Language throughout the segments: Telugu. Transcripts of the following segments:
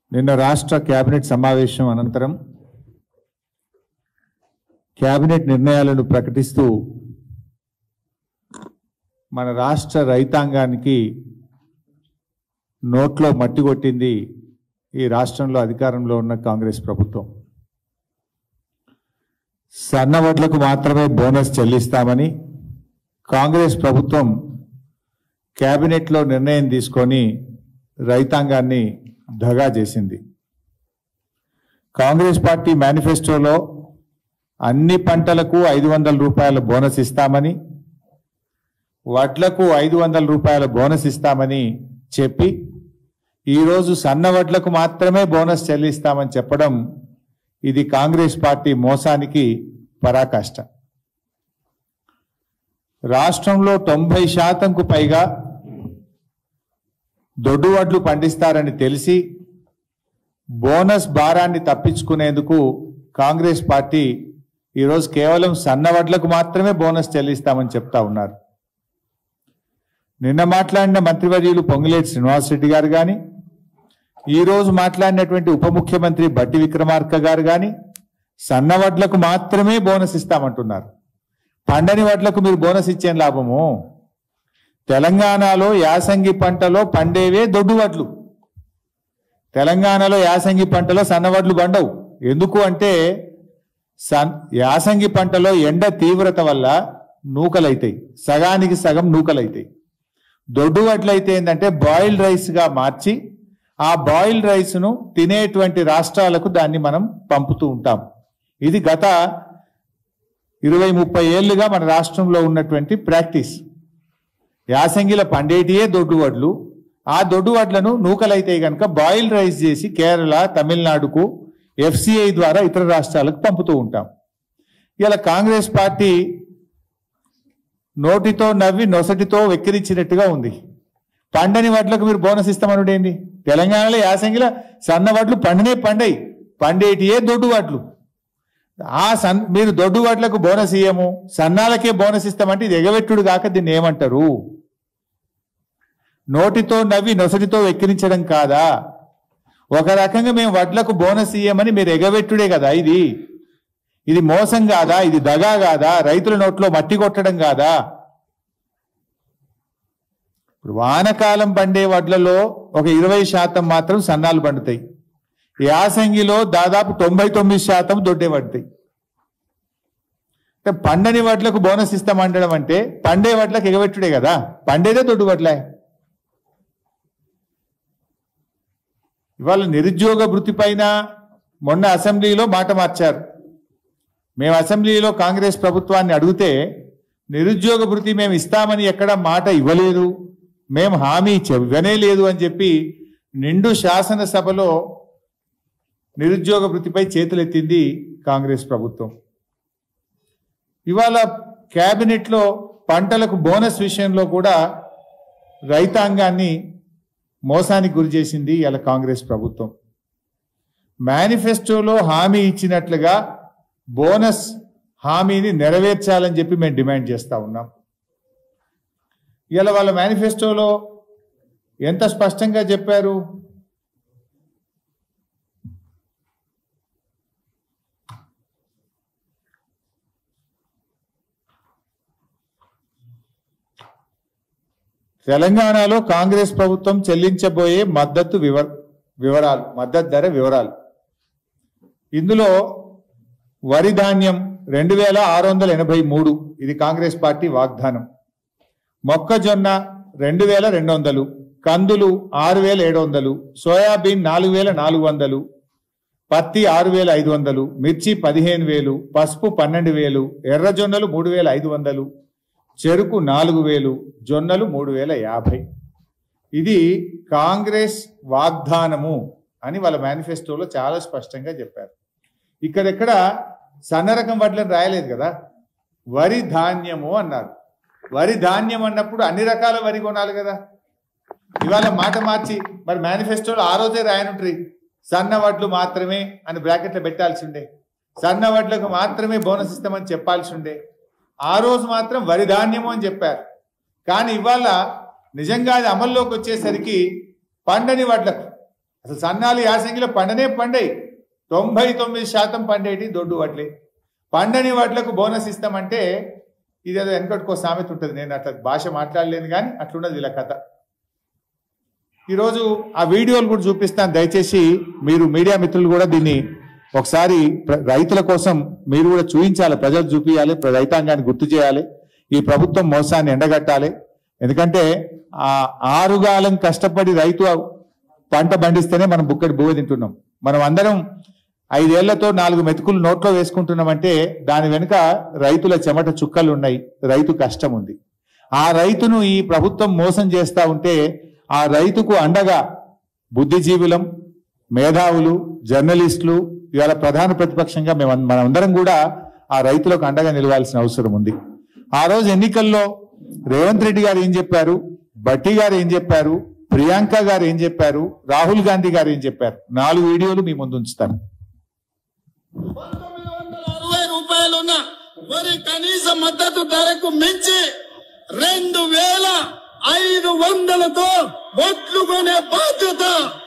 నిన్న రాష్ట్ర కేబినెట్ సమావేశం అనంతరం కేబినెట్ నిర్ణయాలను ప్రకటిస్తూ మన రాష్ట్ర రైతాంగానికి నోట్లో మట్టి కొట్టింది ఈ రాష్ట్రంలో అధికారంలో ఉన్న కాంగ్రెస్ ప్రభుత్వం సన్నవడ్లకు మాత్రమే బోనస్ చెల్లిస్తామని కాంగ్రెస్ ప్రభుత్వం కేబినెట్లో నిర్ణయం తీసుకొని రైతాంగాన్ని దగా చేసింది కాంగ్రెస్ పార్టీ మేనిఫెస్టోలో అన్ని పంటలకు ఐదు వందల రూపాయల బోనస్ ఇస్తామని వడ్లకు ఐదు వందల రూపాయల బోనస్ ఇస్తామని చెప్పి ఈరోజు సన్న వడ్లకు మాత్రమే బోనస్ చెల్లిస్తామని చెప్పడం ఇది కాంగ్రెస్ పార్టీ మోసానికి పరాకాష్ట రాష్ట్రంలో తొంభై శాతంకు పైగా దొడ్డు వడ్లు పండిస్తారని తెలిసి బోనస్ భారాన్ని తప్పించుకునేందుకు కాంగ్రెస్ పార్టీ ఈరోజు కేవలం సన్న వడ్లకు మాత్రమే బోనస్ చెల్లిస్తామని చెప్తా ఉన్నారు నిన్న మాట్లాడిన మంత్రివర్యులు పొంగులేటి శ్రీనివాసరెడ్డి గారు కానీ ఈరోజు మాట్లాడినటువంటి ఉప ముఖ్యమంత్రి బట్టి విక్రమార్క గారు కానీ సన్న వడ్లకు మాత్రమే బోనస్ ఇస్తామంటున్నారు పండని వడ్లకు మీరు బోనస్ ఇచ్చేం లాభము తెలంగాణలో యాసంగి పంటలో పండేవే దొడ్డు వడ్లు తెలంగాణలో యాసంగి పంటలో సన్నవడ్లు పండవు ఎందుకు అంటే సన్ యాసంగి పంటలో ఎండ తీవ్రత వల్ల నూకలైతాయి సగానికి సగం నూకలైతాయి దొడ్డు వడ్లు అయితే ఏంటంటే బాయిల్డ్ రైస్గా మార్చి ఆ బాయిల్డ్ రైస్ను తినేటువంటి రాష్ట్రాలకు దాన్ని మనం పంపుతూ ఉంటాం ఇది గత ఇరవై ముప్పై ఏళ్ళుగా మన రాష్ట్రంలో ఉన్నటువంటి ప్రాక్టీస్ యాసంగిల పండేటియే దొడ్డు వడ్లు ఆ దొడ్డు వడ్లను నూకలైతే కనుక బాయిల్ రైస్ చేసి కేరళ తమిళనాడుకు ఎఫ్సిఐ ద్వారా ఇతర రాష్ట్రాలకు పంపుతూ ఉంటాం ఇలా కాంగ్రెస్ పార్టీ నోటితో నవ్వి నొసటితో వెక్కిరించినట్టుగా ఉంది పండని వడ్లకు మీరు బోనస్ ఇస్తామనుడేంది తెలంగాణలో యాసంగిల సన్న వడ్లు పండనే పండయి పండేటియే దొడ్డు వడ్లు ఆ సన్ మీరు దొడ్డు వడ్లకు బోనస్ ఇయ్యము సన్నాలకే బోనస్ ఇస్తామంటే ఇది ఎగవెట్టుడు కాక దీన్ని ఏమంటారు నోటితో నవ్వి నొసటితో వెక్కిరించడం కాదా ఒక రకంగా మేము వడ్లకు బోనస్ ఇయ్యమని మీరు ఎగవెట్టుడే కదా ఇది ఇది మోసం కాదా ఇది దగా కాదా రైతుల నోట్లో మట్టి కొట్టడం కాదా ఇప్పుడు వానకాలం పండే వడ్లలో ఒక ఇరవై శాతం మాత్రం సన్నాలు పండుతాయి యాసంగిలో దాదాపు తొంభై తొమ్మిది శాతం దొడ్డే పడతాయి అంటే పండని వడ్లకు బోనస్ ఇస్తామంటడం అంటే పండే వడ్లకు ఎగబెట్టుడే కదా పండేదే దొడ్డు వడ్లే ఇవాళ నిరుద్యోగ వృత్తి పైన మొన్న అసెంబ్లీలో మాట మార్చారు మేము అసెంబ్లీలో కాంగ్రెస్ ప్రభుత్వాన్ని అడిగితే నిరుద్యోగ వృత్తి మేము ఇస్తామని ఎక్కడ మాట ఇవ్వలేదు మేము హామీ చె- ఇవ్వనే లేదు అని చెప్పి నిండు శాసనసభలో నిరుద్యోగ వృత్తిపై చేతులెత్తింది కాంగ్రెస్ ప్రభుత్వం ఇవాళ కేబినెట్లో పంటలకు బోనస్ విషయంలో కూడా రైతాంగాన్ని మోసానికి గురి చేసింది ఇలా కాంగ్రెస్ ప్రభుత్వం మేనిఫెస్టోలో హామీ ఇచ్చినట్లుగా బోనస్ హామీని నెరవేర్చాలని చెప్పి మేము డిమాండ్ చేస్తా ఉన్నాం ఇలా వాళ్ళ మేనిఫెస్టోలో ఎంత స్పష్టంగా చెప్పారు తెలంగాణలో కాంగ్రెస్ ప్రభుత్వం చెల్లించబోయే మద్దతు వివర వివరాలు మద్దతు ధర వివరాలు ఇందులో వరి ధాన్యం రెండు వేల ఆరు వందల ఎనభై మూడు ఇది కాంగ్రెస్ పార్టీ వాగ్దానం మొక్కజొన్న రెండు వేల రెండు వందలు కందులు ఆరు వేల ఏడు వందలు సోయాబీన్ నాలుగు వేల నాలుగు వందలు పత్తి ఆరు వేల ఐదు వందలు మిర్చి పదిహేను వేలు పసుపు పన్నెండు వేలు ఎర్రజొన్నలు మూడు వేల ఐదు వందలు చెరుకు నాలుగు వేలు జొన్నలు మూడు వేల యాభై ఇది కాంగ్రెస్ వాగ్దానము అని వాళ్ళ మేనిఫెస్టోలో చాలా స్పష్టంగా చెప్పారు ఇక్కడెక్కడ సన్న రకం వడ్లను రాయలేదు కదా వరి ధాన్యము అన్నారు వరి ధాన్యం అన్నప్పుడు అన్ని రకాల వరి కొనాలి కదా ఇవాళ మాట మార్చి మరి మేనిఫెస్టోలో ఆ రోజే రాయనుంట్రి సన్న వడ్లు మాత్రమే అని బ్రాకెట్లో పెట్టాల్సి ఉండే సన్న వడ్లకు మాత్రమే బోనస్ ఇస్తామని చెప్పాల్సి ఉండే ఆ రోజు మాత్రం వరి ధాన్యము అని చెప్పారు కానీ ఇవాళ నిజంగా అది అమల్లోకి వచ్చేసరికి పండని వడ్లకు అసలు సన్నాలు యాసంగిలో పండనే పండాయి తొంభై తొమ్మిది శాతం పండేటి దొడ్డు వడ్లే పండని వడ్లకు బోనస్ ఇస్తామంటే ఇదేదో వెనకటికో సామెత ఉంటుంది నేను అట్లా భాష మాట్లాడలేను కానీ అట్లున్నది వీళ్ళ కథ ఈరోజు ఆ వీడియోలు కూడా చూపిస్తాను దయచేసి మీరు మీడియా మిత్రులు కూడా దీన్ని ఒకసారి ప్ర- రైతుల కోసం మీరు కూడా చూపించాలి ప్రజలు చూపించాలి ప్ర- రైతాంగాన్ని గుర్తు చేయాలి ఈ ప్రభుత్వం మోసాన్ని ఎండగట్టాలి ఎందుకంటే ఆ ఆరుగాలం కష్టపడి రైతు పంట పండిస్తేనే మనం బుక్కడి బువ్వ తింటున్నాం మనం అందరం ఐదేళ్లతో నాలుగు మెతుకులు నోట్లో వేసుకుంటున్నామంటే దాని వెనుక రైతుల చెమట చుక్కలు ఉన్నాయి రైతు కష్టం ఉంది ఆ రైతును ఈ ప్రభుత్వం మోసం చేస్తా ఉంటే ఆ రైతుకు అండగా బుద్ధిజీవులం మేధావులు జర్నలిస్టులు ఇవాళ ప్రధాన ప్రతిపక్షంగా మేము మనందరం కూడా ఆ రైతులకు అండగా నిలవాల్సిన అవసరం ఉంది ఆ రోజు ఎన్నికల్లో రేవంత్ రెడ్డి గారు ఏం చెప్పారు బట్టి గారు ఏం చెప్పారు ప్రియాంక గారు ఏం చెప్పారు రాహుల్ గాంధీ గారు ఏం చెప్పారు నాలుగు వీడియోలు మీ ముందు ఉంచుతాను పంతొమ్మిది వందల అరవై రూపాయలున్న వరి కనీస మద్దతు ధరకు మించి రెండు వేల ఐదు వందలతో ఒట్లు కొనే బాధ్యత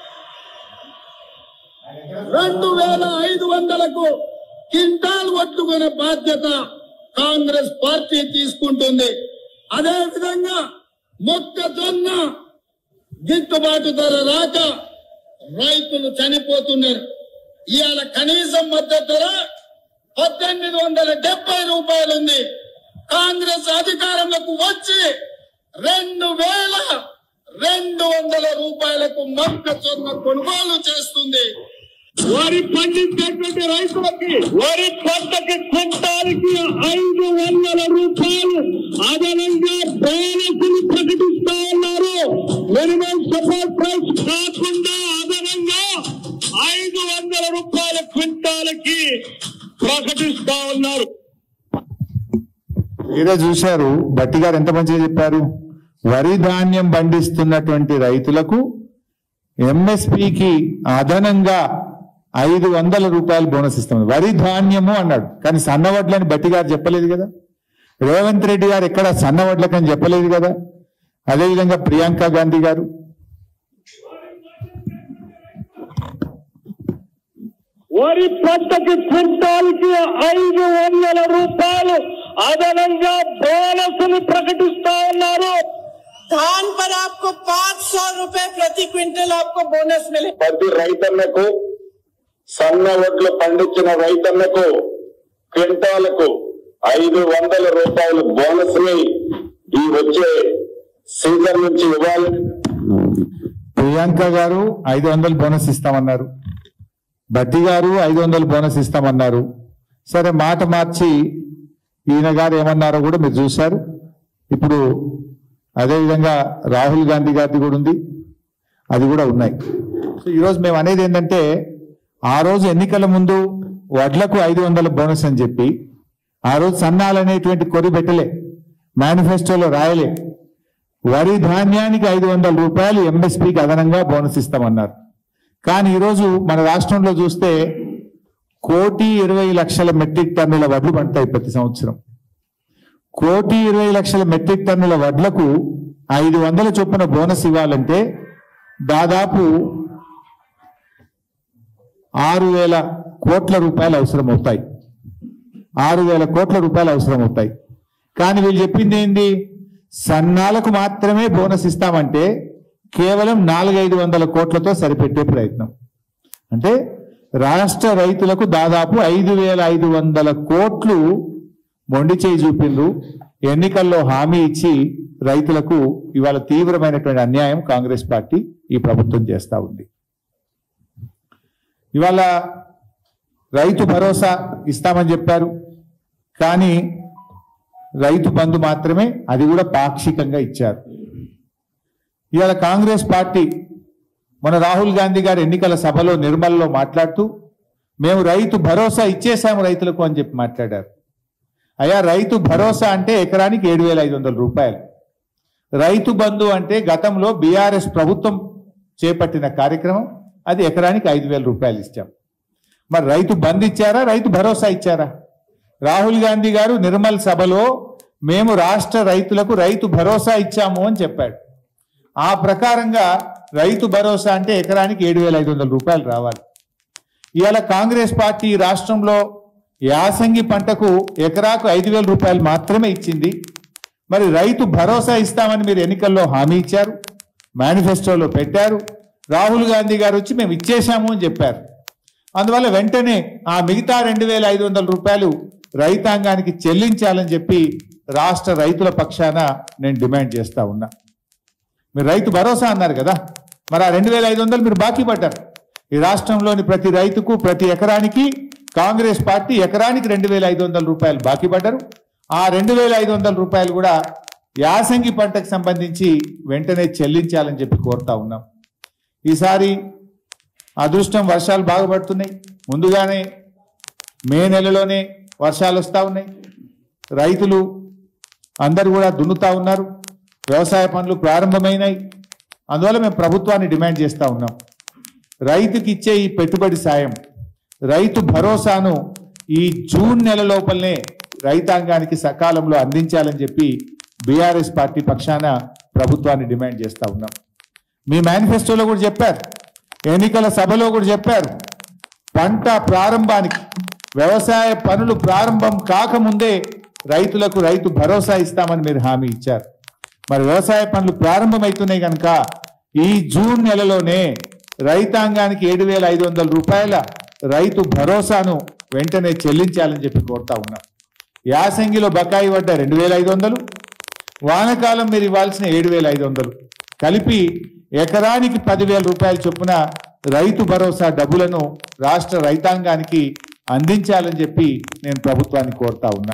రెండు వేల ఐదు వందలకు కింటాల్ ఒట్లు కొనే బాధ్యత కాంగ్రెస్ పార్టీ తీసుకుంటుంది అదే విధంగా మొక్కజొన్న గిట్టుబాటు ధర రాక రైతులు చనిపోతున్నారు ఇవాళ కనీసం మద్దతు ధర పద్దెనిమిది వందల డెబ్బై రూపాయలు ఉంది కాంగ్రెస్ అధికారంలోకి వచ్చి రెండు వేల రెండు వందల రూపాయలకు మొక్కజొన్న కొనుగోలు చేస్తుంది వరి పండించేటువంటి రైతులకి వరి పంటకి క్వింటాల్కి ఐదు వందల రూపాయలు అదనంగా బోనసులు ప్రకటిస్తా ఉన్నారు మినిమం సపోర్ట్ ప్రైస్ కాకుండా అదనంగా ఐదు వందల రూపాయల క్వింటాలకి ప్రకటిస్తా ఉన్నారు మీరే చూశారు బట్టి గారు ఎంత మంచిగా చెప్పారు వరి ధాన్యం పండిస్తున్నటువంటి రైతులకు ఎంఎస్పికి అదనంగా ఐదు వందల రూపాయలు బోనస్ ఇస్తాం వరి ధాన్యము అన్నాడు కానీ సన్నవడ్లని బట్టి గారు చెప్పలేదు కదా రేవంత్ రెడ్డి గారు ఎక్కడ సన్నవడ్లకని చెప్పలేదు కదా అదేవిధంగా ప్రియాంక గాంధీ గారు వరి పంటకి క్వింటాల్కి ఐదు వందల రూపాయలు అదనంగా బోనస్ ప్రకటిస్తా ఉన్నారు धान पर आपको पाँच सौ रूपए प्रति क्विंटल आपको बोनस मिले ప్రతి రైతన్నకు సన్న వడ్లు పండించిన రైతన్నకు క్వింటాలకు ఐదు వందల రూపాయలు బోనస్ ని ఈ వచ్చే సీజన్ నుంచి ఇవ్వాలి ప్రియాంక గారు ఐదు వందలు బోనస్ ఇస్తామన్నారు బట్టి గారు ఐదు వందలు బోనస్ ఇస్తామన్నారు సరే మాట మార్చి ఈయన గారు ఏమన్నారో కూడా మీరు చూశారు ఇప్పుడు అదేవిధంగా రాహుల్ గాంధీ గారిది కూడా ఉంది అది కూడా ఉన్నాయి సో ఈరోజు మేము అనేది ఏంటంటే ఆ రోజు ఎన్నికల ముందు వడ్లకు ఐదు వందల బోనస్ అని చెప్పి ఆ రోజు సన్నాలు అనేటువంటి కొరి పెట్టలే మేనిఫెస్టోలో రాయలే వరి ధాన్యానికి ఐదు వందల రూపాయలు ఎంఎస్పీకి అదనంగా బోనస్ ఇస్తామన్నారు కానీ ఈరోజు మన రాష్ట్రంలో చూస్తే కోటి ఇరవై లక్షల మెట్రిక్ టన్నుల వడ్లు పండుతాయి ప్రతి సంవత్సరం కోటి ఇరవై లక్షల మెట్రిక్ టన్నుల వడ్లకు ఐదు వందల చొప్పున బోనస్ ఇవ్వాలంటే దాదాపు ఆరు వేల కోట్ల రూపాయలు అవసరం అవుతాయి ఆరు వేల కోట్ల రూపాయలు అవసరం అవుతాయి కానీ వీళ్ళు చెప్పింది ఏంది సన్నాలకు మాత్రమే బోనస్ ఇస్తామంటే కేవలం నాలుగైదు వందల కోట్లతో సరిపెట్టే ప్రయత్నం అంటే రాష్ట్ర రైతులకు దాదాపు ఐదు వేల ఐదు వందల కోట్లు మొండి చేయి చూపిండ్రు ఎన్నికల్లో హామీ ఇచ్చి రైతులకు ఇవాళ తీవ్రమైనటువంటి అన్యాయం కాంగ్రెస్ పార్టీ ఈ ప్రభుత్వం చేస్తా ఉంది ఇవాళ రైతు భరోసా ఇస్తామని చెప్పారు కానీ రైతు బంధు మాత్రమే అది కూడా పాక్షికంగా ఇచ్చారు ఇవాళ కాంగ్రెస్ పార్టీ మన రాహుల్ గాంధీ గారు ఎన్నికల సభలో నిర్మల్లో మాట్లాడుతూ మేము రైతు భరోసా ఇచ్చేసాము రైతులకు అని చెప్పి మాట్లాడారు అయ్యా రైతు భరోసా అంటే ఎకరానికి ఏడు వేల ఐదు వందల రూపాయలు రైతు బంధు అంటే గతంలో బీఆర్ఎస్ ప్రభుత్వం చేపట్టిన కార్యక్రమం అది ఎకరానికి ఐదు వేల రూపాయలు ఇచ్చాం మరి రైతు బంద్ ఇచ్చారా రైతు భరోసా ఇచ్చారా రాహుల్ గాంధీ గారు నిర్మల్ సభలో మేము రాష్ట్ర రైతులకు రైతు భరోసా ఇచ్చాము అని చెప్పాడు ఆ ప్రకారంగా రైతు భరోసా అంటే ఎకరానికి ఏడు వేల ఐదు వందల రూపాయలు రావాలి ఇవాళ కాంగ్రెస్ పార్టీ ఈ రాష్ట్రంలో యాసంగి పంటకు ఎకరాకు ఐదు వేల రూపాయలు మాత్రమే ఇచ్చింది మరి రైతు భరోసా ఇస్తామని మీరు ఎన్నికల్లో హామీ ఇచ్చారు మేనిఫెస్టోలో పెట్టారు రాహుల్ గాంధీ గారు వచ్చి మేము ఇచ్చేశాము అని చెప్పారు అందువల్ల వెంటనే ఆ మిగతా రెండు వేల ఐదు వందల రూపాయలు రైతాంగానికి చెల్లించాలని చెప్పి రాష్ట్ర రైతుల పక్షాన నేను డిమాండ్ చేస్తా ఉన్నా మీరు రైతు భరోసా అన్నారు కదా మరి ఆ రెండు వేల ఐదు వందలు మీరు బాకీ పడ్డారు ఈ రాష్ట్రంలోని ప్రతి రైతుకు ప్రతి ఎకరానికి కాంగ్రెస్ పార్టీ ఎకరానికి రెండు వేల ఐదు వందల రూపాయలు బాకీ పడ్డారు ఆ రెండు వేల ఐదు వందల రూపాయలు కూడా యాసంగి పంటకు సంబంధించి వెంటనే చెల్లించాలని చెప్పి కోరుతా ఉన్నాం ఈసారి అదృష్టం వర్షాలు బాగా పడుతున్నాయి ముందుగానే మే నెలలోనే వర్షాలు వస్తూ ఉన్నాయి రైతులు అందరూ కూడా దున్నుతా ఉన్నారు వ్యవసాయ పనులు ప్రారంభమైనాయి అందువల్ల మేము ప్రభుత్వాన్ని డిమాండ్ చేస్తూ ఉన్నాం రైతుకి ఇచ్చే ఈ పెట్టుబడి సాయం రైతు భరోసాను ఈ జూన్ నెల లోపలనే రైతాంగానికి సకాలంలో అందించాలని చెప్పి బీఆర్ఎస్ పార్టీ పక్షాన ప్రభుత్వాన్ని డిమాండ్ చేస్తా ఉన్నాం మీ మేనిఫెస్టోలో కూడా చెప్పారు ఎన్నికల సభలో కూడా చెప్పారు పంట ప్రారంభానికి వ్యవసాయ పనులు ప్రారంభం కాకముందే రైతులకు రైతు భరోసా ఇస్తామని మీరు హామీ ఇచ్చారు మరి వ్యవసాయ పనులు ప్రారంభమవుతున్నాయి కనుక ఈ జూన్ నెలలోనే రైతాంగానికి ఏడు వేల ఐదు వందల రూపాయల రైతు భరోసాను వెంటనే చెల్లించాలని చెప్పి కోరుతా ఉన్నా యాసంగిలో బకాయి పడ్డ రెండు వేల ఐదు వందలు వానకాలం మీరు ఇవ్వాల్సిన ఏడు వేల ఐదు వందలు కలిపి ఎకరానికి పదివేల రూపాయల చొప్పున రైతు భరోసా డబ్బులను రాష్ట్ర రైతాంగానికి అందించాలని చెప్పి నేను ప్రభుత్వాన్ని కోరుతా ఉన్నా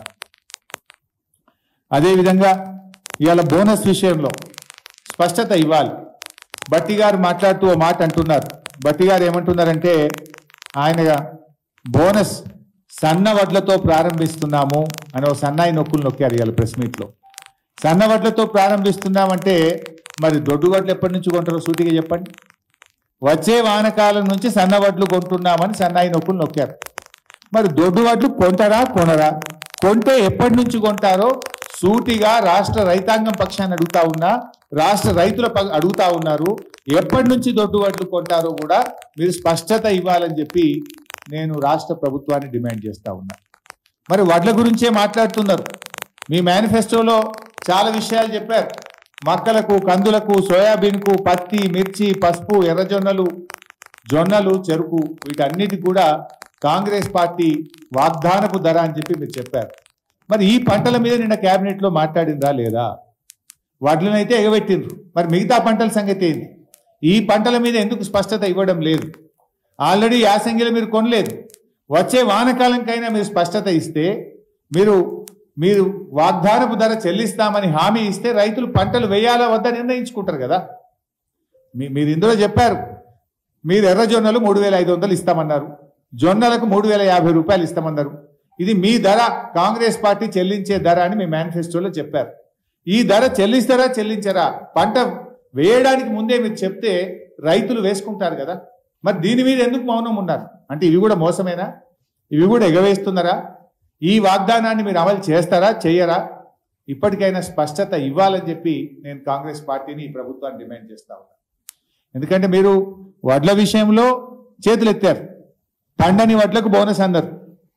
అదేవిధంగా ఇవాళ బోనస్ విషయంలో స్పష్టత ఇవ్వాలి బట్టి గారు మాట్లాడుతూ ఓ మాట అంటున్నారు బట్టి గారు ఏమంటున్నారంటే ఆయన బోనస్ సన్న వడ్లతో ప్రారంభిస్తున్నాము అని ఒక సన్నాయి నొక్కులు నొక్కారు ఇవాళ ప్రెస్ మీట్లో సన్న వడ్లతో ప్రారంభిస్తున్నామంటే మరి దొడ్డు వడ్లు ఎప్పటి నుంచి కొంటారో సూటిగా చెప్పండి వచ్చే వానకాలం నుంచి సన్న వడ్లు కొంటున్నామని సన్నాయి నొక్కులు నొక్కారు మరి దొడ్డు వడ్లు కొంటారా కొనరా కొంటే ఎప్పటి నుంచి కొంటారో సూటిగా రాష్ట్ర రైతాంగం పక్షాన్ని అడుగుతా ఉన్నా రాష్ట్ర రైతుల ప- అడుగుతా ఉన్నారు ఎప్పటి నుంచి దొడ్డు వడ్లు కొంటారో కూడా మీరు స్పష్టత ఇవ్వాలని చెప్పి నేను రాష్ట్ర ప్రభుత్వాన్ని డిమాండ్ చేస్తా ఉన్నా మరి వడ్ల గురించే మాట్లాడుతున్నారు మీ మేనిఫెస్టోలో చాలా విషయాలు చెప్పారు మక్కలకు కందులకు సోయాబీన్కు పత్తి మిర్చి పసుపు ఎర్రజొన్నలు జొన్నలు చెరుకు వీటన్నిటి కూడా కాంగ్రెస్ పార్టీ వాగ్దానపు ధర అని చెప్పి మీరు చెప్పారు మరి ఈ పంటల మీద నిన్న కేబినెట్ లో మాట్లాడిందా లేదా వడ్లనైతే ఎగబెట్టిండ్రు మరి మిగతా పంటల సంగతి ఏంది ఈ పంటల మీద ఎందుకు స్పష్టత ఇవ్వడం లేదు ఆల్రెడీ యాసంగిలో మీరు కొనలేదు వచ్చే వానకాలంకైనా మీరు స్పష్టత ఇస్తే మీరు మీరు వాగ్దానపు ధర చెల్లిస్తామని హామీ ఇస్తే రైతులు పంటలు వేయాలా వద్దా నిర్ణయించుకుంటారు కదా మీ మీరు ఇందులో చెప్పారు మీరు ఎర్ర జొన్నలు మూడు వేల ఐదు వందలు ఇస్తామన్నారు జొన్నలకు మూడు వేల యాభై రూపాయలు ఇస్తామన్నారు ఇది మీ ధర కాంగ్రెస్ పార్టీ చెల్లించే ధర అని మీ మేనిఫెస్టోలో చెప్పారు ఈ ధర చెల్లిస్తారా చెల్లించరా పంట వేయడానికి ముందే మీరు చెప్తే రైతులు వేసుకుంటారు కదా మరి దీని మీద ఎందుకు మౌనం ఉన్నారు అంటే ఇవి కూడా మోసమేనా ఇవి కూడా ఎగవేస్తున్నారా ఈ వాగ్దానాన్ని మీరు అమలు చేస్తారా చెయ్యరా ఇప్పటికైనా స్పష్టత ఇవ్వాలని చెప్పి నేను కాంగ్రెస్ పార్టీని ఈ ప్రభుత్వాన్ని డిమాండ్ చేస్తా ఉన్నాను ఎందుకంటే మీరు వడ్ల విషయంలో చేతులు ఎత్తారు పండని వడ్లకు బోనస్ అన్నారు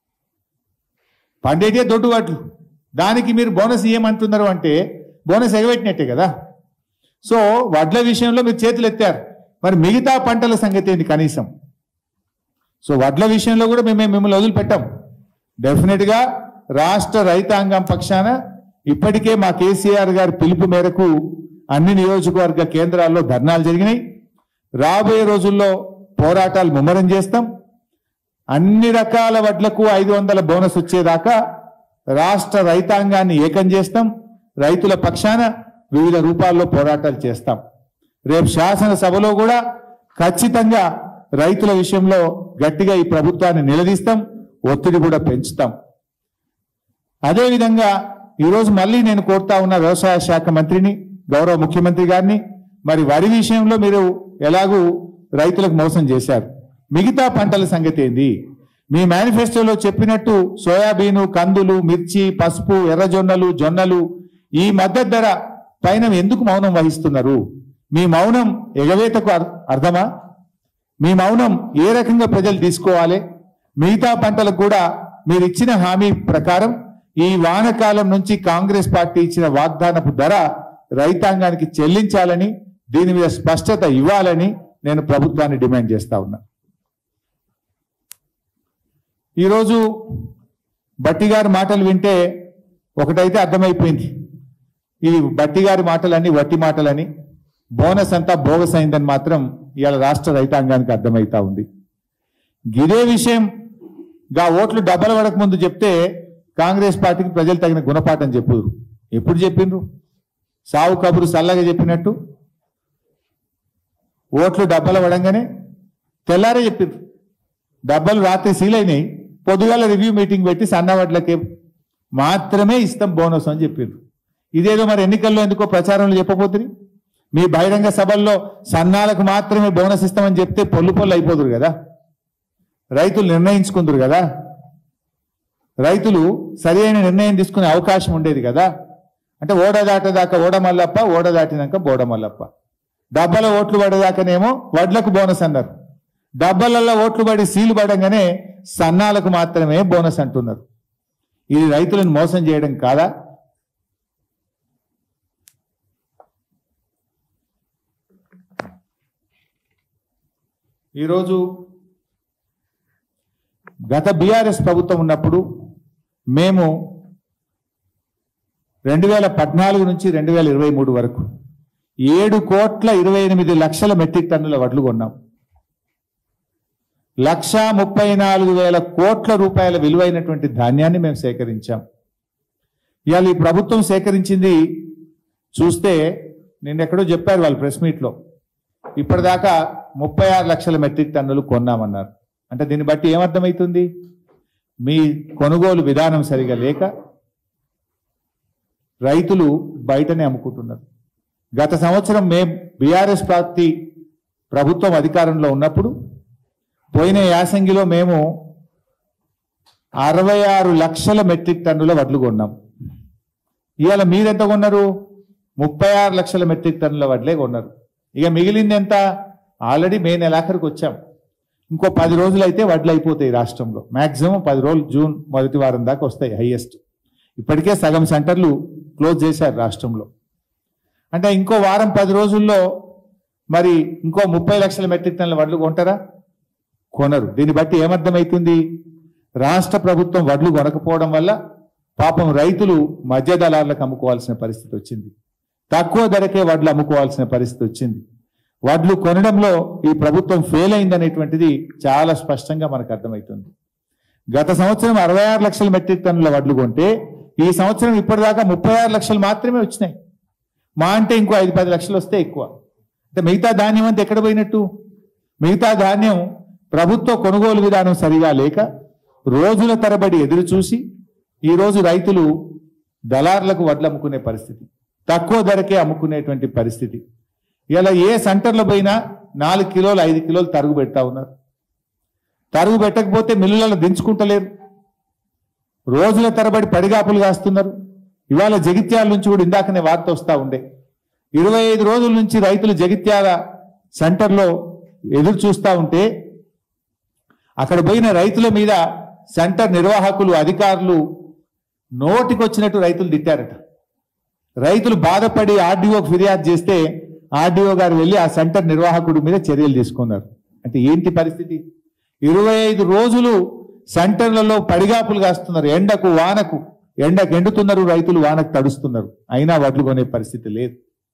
పండేటే దొడ్డు వడ్లు దానికి మీరు బోనస్ ఇవ్వమంటున్నారు అంటే బోనస్ ఎగబెట్టినట్టే కదా సో వడ్ల విషయంలో మీరు చేతులు ఎత్తారు మరి మిగతా పంటల సంగతి ఏంటి కనీసం సో వడ్ల విషయంలో కూడా మేము మిమ్మల్ని వదిలిపెట్టాం డెఫినెట్ గా రాష్ట్ర రైతాంగం పక్షాన ఇప్పటికే మా కేసీఆర్ గారి పిలుపు మేరకు అన్ని నియోజకవర్గ కేంద్రాల్లో ధర్నాలు జరిగినాయి రాబోయే రోజుల్లో పోరాటాలు ముమ్మరం చేస్తాం అన్ని రకాల వడ్లకు ఐదు వందల బోనస్ వచ్చేదాకా రాష్ట్ర రైతాంగాన్ని ఏకం చేస్తాం రైతుల పక్షాన వివిధ రూపాల్లో పోరాటాలు చేస్తాం రేపు శాసనసభలో కూడా ఖచ్చితంగా రైతుల విషయంలో గట్టిగా ఈ ప్రభుత్వాన్ని నిలదీస్తాం ఒత్తిడి కూడా పెంచుతాం అదేవిధంగా ఈరోజు మళ్ళీ నేను కోరుతా ఉన్న వ్యవసాయ శాఖ మంత్రిని గౌరవ ముఖ్యమంత్రి గారిని మరి వరి విషయంలో మీరు ఎలాగూ రైతులకు మోసం చేశారు మిగతా పంటల సంగతి ఏంది మీ మేనిఫెస్టోలో చెప్పినట్టు సోయాబీను కందులు మిర్చి పసుపు ఎర్రజొన్నలు జొన్నలు ఈ మద్దతు ధర పైన ఎందుకు మౌనం వహిస్తున్నారు మీ మౌనం ఎగవేతకు అర్- అర్థమా మీ మౌనం ఏ రకంగా ప్రజలు తీసుకోవాలి మిగతా పంటలకు కూడా మీరు ఇచ్చిన హామీ ప్రకారం ఈ వానకాలం నుంచి కాంగ్రెస్ పార్టీ ఇచ్చిన వాగ్దానపు ధర రైతాంగానికి చెల్లించాలని దీని మీద స్పష్టత ఇవ్వాలని నేను ప్రభుత్వాన్ని డిమాండ్ చేస్తా ఉన్నా ఈరోజు బట్టి గారి మాటలు వింటే ఒకటైతే అర్థమైపోయింది ఈ బట్టి గారి మాటలన్నీ వట్టి మాటలని బోనస్ అంతా బోగస్ అయిందని మాత్రం ఇవాళ రాష్ట్ర రైతాంగానికి అర్థమైతా ఉంది ఇదే విషయం గా ఓట్లు డబ్బల పడక ముందు చెప్తే కాంగ్రెస్ పార్టీకి ప్రజలు తగిన గుణపాఠం చెప్పుదురు ఎప్పుడు చెప్పిండ్రు సావు కబురు సల్లగా చెప్పినట్టు ఓట్లు డబ్బల పడంగానే తెల్లారే చెప్పిండ్రు డబ్బలు రాత్రి సీల్ అయినాయి పొద్దుగాల రివ్యూ మీటింగ్ పెట్టి సన్నవడ్లకి మాత్రమే ఇస్తాం బోనస్ అని చెప్పిండ్రు ఇదేదో మరి ఎన్నికల్లో ఎందుకో ప్రచారంలో చెప్పబోతుంది మీ బహిరంగ సభల్లో సన్నాలకు మాత్రమే బోనస్ ఇస్తామని చెప్తే పొల్లు పొల్లు అయిపోదురు కదా రైతులు నిర్ణయించుకుందరు కదా రైతులు సరి అయిన నిర్ణయం తీసుకునే అవకాశం ఉండేది కదా అంటే ఓడ దాటదాకా ఓడ మల్లప్ప ఓడ దాటినాక బోడ మల్లప్ప డబ్బల ఓట్లు పడేదాకానేమో వడ్లకు బోనస్ అన్నారు డబ్బలలో ఓట్లు పడి సీలు పడంగానే సన్నాలకు మాత్రమే బోనస్ అంటున్నారు ఇది రైతులను మోసం చేయడం కాదా ఈరోజు గత బీఆర్ఎస్ ప్రభుత్వం ఉన్నప్పుడు మేము రెండు వేల పద్నాలుగు నుంచి రెండు వేల ఇరవై మూడు వరకు ఏడు కోట్ల ఇరవై ఎనిమిది లక్షల మెట్రిక్ టన్నుల వడ్లు కొన్నాం లక్షా ముప్పై నాలుగు వేల కోట్ల రూపాయల విలువైనటువంటి ధాన్యాన్ని మేము సేకరించాం ఇవాళ ఈ ప్రభుత్వం సేకరించింది చూస్తే నిన్న ఎక్కడో చెప్పారు వాళ్ళు ప్రెస్ మీట్లో ఇప్పటిదాకా ముప్పై ఆరు లక్షల మెట్రిక్ టన్నులు కొన్నామన్నారు అంటే దీన్ని బట్టి ఏమర్థమవుతుంది మీ కొనుగోలు విధానం సరిగా లేక రైతులు బయటనే అమ్ముకుంటున్నారు గత సంవత్సరం మే బీఆర్ఎస్ పార్టీ ప్రభుత్వం అధికారంలో ఉన్నప్పుడు పోయిన యాసంగిలో మేము అరవై ఆరు లక్షల మెట్రిక్ టన్నుల వడ్లు కొన్నాం ఇవాళ మీరెంత కొన్నారు ముప్పై ఆరు లక్షల మెట్రిక్ టన్నుల వడ్లే కొన్నారు ఇక మిగిలింది ఎంత ఆల్రెడీ మే నెలాఖరికి వచ్చాం ఇంకో పది రోజులు అయితే వడ్లు అయిపోతాయి రాష్ట్రంలో మాక్సిమం పది రోజులు జూన్ మొదటి వారం దాకా వస్తాయి హైయెస్ట్ ఇప్పటికే సగం సెంటర్లు క్లోజ్ చేశారు రాష్ట్రంలో అంటే ఇంకో వారం పది రోజుల్లో మరి ఇంకో ముప్పై లక్షల మెట్రిక్ టన్నుల వడ్లు కొంటారా కొనరు దీన్ని బట్టి ఏమర్థమవుతుంది రాష్ట్ర ప్రభుత్వం వడ్లు కొనకపోవడం వల్ల పాపం రైతులు మధ్య దళారులకు అమ్ముకోవాల్సిన పరిస్థితి వచ్చింది తక్కువ ధరకే వడ్లు అమ్ముకోవాల్సిన పరిస్థితి వచ్చింది వడ్లు కొనడంలో ఈ ప్రభుత్వం ఫెయిల్ అయిందనేటువంటిది చాలా స్పష్టంగా మనకు అర్థమవుతుంది గత సంవత్సరం అరవై ఆరు లక్షల మెట్రిక్ టన్నుల వడ్లు కొంటే ఈ సంవత్సరం ఇప్పటిదాకా ముప్పై ఆరు లక్షలు మాత్రమే వచ్చినాయి మా అంటే ఇంకో ఐదు పది లక్షలు వస్తే ఎక్కువ అంటే మిగతా ధాన్యం అంతా ఎక్కడ పోయినట్టు మిగతా ధాన్యం ప్రభుత్వ కొనుగోలు విధానం సరిగా లేక రోజుల తరబడి ఎదురు చూసి ఈ రోజు రైతులు దళారులకు వడ్లు అమ్ముకునే పరిస్థితి తక్కువ ధరకే అమ్ముకునేటువంటి పరిస్థితి ఇలా ఏ సెంటర్లో పోయినా నాలుగు కిలోలు ఐదు కిలోలు తరుగు పెడతా ఉన్నారు తరుగు పెట్టకపోతే మిల్లులలో దించుకుంటలేరు రోజుల తరబడి పడిగాపులు కాస్తున్నారు ఇవాళ జగిత్యాల నుంచి కూడా ఇందాకనే వార్త వస్తా ఉండే ఇరవై ఐదు రోజుల నుంచి రైతులు జగిత్యాల సెంటర్లో ఎదురు చూస్తా ఉంటే అక్కడ పోయిన రైతుల మీద సెంటర్ నిర్వాహకులు అధికారులు నోటికొచ్చినట్టు రైతులు తిట్టారట రైతులు బాధపడి ఆర్డీఓకి ఫిర్యాదు చేస్తే ఆర్డీఓ గారు వెళ్ళి ఆ సెంటర్ నిర్వాహకుడి మీద చర్యలు తీసుకున్నారు అంటే ఏంటి పరిస్థితి ఇరవై ఐదు రోజులు సెంటర్లలో పడిగాపులు కాస్తున్నారు ఎండకు వానకు ఎండకు ఎండుతున్నారు రైతులు వానకు తడుస్తున్నారు అయినా వడ్లు కొనే పరిస్థితి లేదు